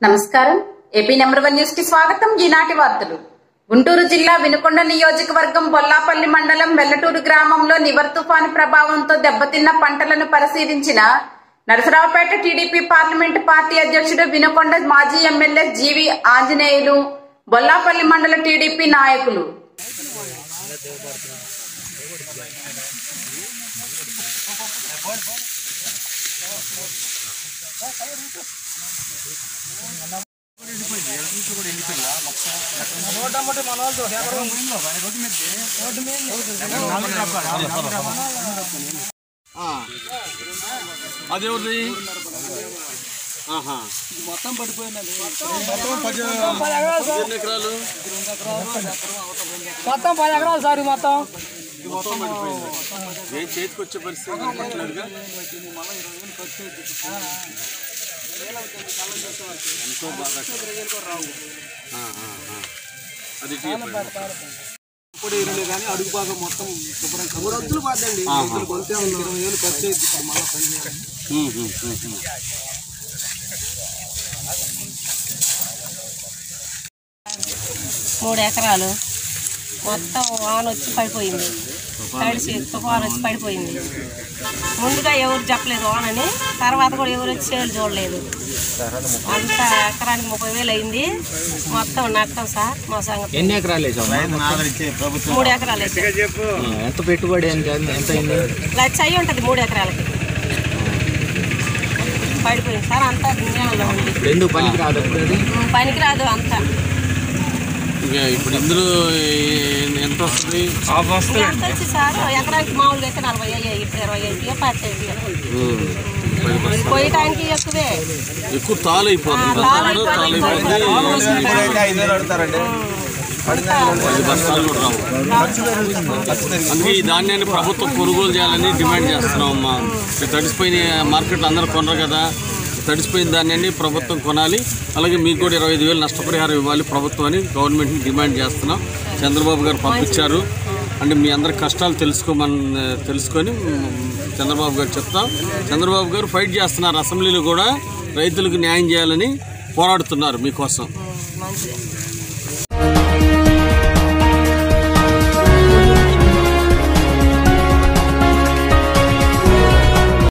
నమస్కారం AP number one news కి స్వాగతం ఈనాటి వార్తలు గుంటూరు జిల్లా వినుకొండ నియోజకవర్గం బొల్లాపల్లి మండలం వెల్లటూరు గ్రామంలో నివర్ తుఫాను ప్రభావంతో దెబ్బతిన్న పంటలను పరిశీలించిన నరసరావుపేట టీడీపీ పార్లమెంటు పార్టీ అధ్యక్షుడు వినుకొండ మాజీ ఎమ్మెల్యే జీవి ఆంజనేయులు బొల్లాపల్లి మండల టీడీపీ నాయకులు అదేవుది మొత్తం పడిపోయిందండి ఎన్ని ఎకరాలు మొత్తం పది ఎకరాలు సార్ ఇది మొత్తం ఏం చేతికి వచ్చే పరిస్థితి లేదుగా ఎంతో బాగా ఆ, ఆ, ఆ. అది ఇటు చెప్పండి. ఇప్పుడు ఇరవై కానీ అడుగు భాగం మొత్తం శుభ్రం మూడు రోజులు పడ్డండి రోజులు కొంతే ఉంది ఇరవై వేలు ఖర్చు అయింది ఇప్పుడు మళ్ళీ పని చేయాలి ఉమ్, ఉమ్, ఉమ్, ఉమ్. మూడు ఎకరాలు మొత్తం వాన వచ్చి పడిపోయింది తడిసి తుఫాను వచ్చి పడిపోయింది ముందుగా ఎవరు చెప్పలేదు వానని తర్వాత కూడా ఎవరు వచ్చి చేలు చూడలేదు అంత ఎకరానికి ముప్పై వేలు అయింది మొత్తం నష్టం సార్ మా సంగతి ఎన్ని ఎకరాలు వేసావు మూడు ఎకరాలు వేసాం. ఎంత పెట్టుబడి ఎంత ఎంత అయింది లక్ష అయి ఉంటుంది మూడు ఎకరాలకి పడిపోయింది సార్ అంతా దునియాలో ఉంది ఇప్పుడు ఎందుకు పనికి రాదు ఇప్పుడు అది పనికిరాదు అంతా ఇక ఇప్పుడు ఇందులో ఏ- ఎంత వస్తుంది ఎంత వచ్చి సార్ ఎకరానికి మామూలుగా అయితే నలభై అయ్యాయి ఇప్పుడు ఇరవై అయితే పది ఉమ్, పది బస్తాలు. పోయటానికి ఎక్కువే ఎక్కువ తాలు అయిపోతుంది తాలు తాలు తాలు అయిపోతుంది పది బస్తాలు కూడా రావు అందుకే ఈ ధాన్యాన్ని ప్రభుత్వం కొనుగోలు చేయాలని డిమాండ్ చేస్తున్నాం అమ్మా ఈ తడిసిపోయిన మార్కెట్లో అందరూ కొనరు కదా తడిసిపోయిన ధాన్యాన్ని ప్రభుత్వం కొనాలి అలాగే మీకు కూడా ఇరవై ఐదు వేలు నష్టపరిహారం ఇవ్వాలి ప్రభుత్వం అని గవర్నమెంట్ని డిమాండ్ చేస్తున్నాం చంద్రబాబు గారు పంపించారు అంటే మీ అందరి కష్టాలు తెలుసుకోమని తెలుసుకొని మ్, చంద్రబాబు గారు చెప్తాం చంద్రబాబు గారు ఫైట్ చేస్తున్నారు అసెంబ్లీలో కూడా రైతులకు న్యాయం చేయాలని పోరాడుతున్నారు మీకోసం మంచిది